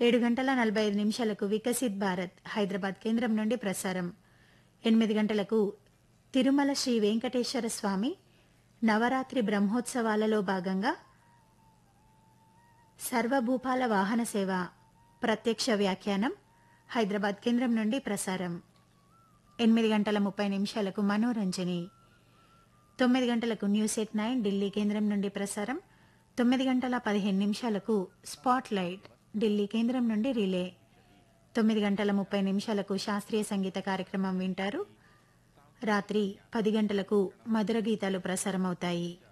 ఏడు గంటల నలభై ఐదు నిమిషాలకు వికసిత్ భారత్ హైదరాబాద్ కేంద్రం నుండి ప్రసారం ఎనిమిది గంటలకు తిరుమల శ్రీ వెంకటేశ్వర స్వామి నవరాత్రి బ్రహ్మోత్సవాలలో భాగంగా సర్వభూపాల వాహన సేవ ప్రత్యక్ష వ్యాఖ్యానం హైదరాబాద్ కేంద్రం నుండి ప్రసారం ఎనిమిది గంటల ముప్పై నిమిషాలకు మనోరంజని తొమ్మిది గంటలకు న్యూస్ ఎట్ నైన్ ఢిల్లీ కేంద్రం నుండి ప్రసారం తొమ్మిది గంటల పదిహేను నిమిషాలకు స్పాట్ లైట్ ఢిల్లీ కేంద్రం నుండి రిలే తొమ్మిది గంటల ముప్పై నిమిషాలకు శాస్త్రీయ సంగీత కార్యక్రమం వింటారు రాత్రి పది గంటలకు మధుర గీతాలు ప్రసారమవుతాయి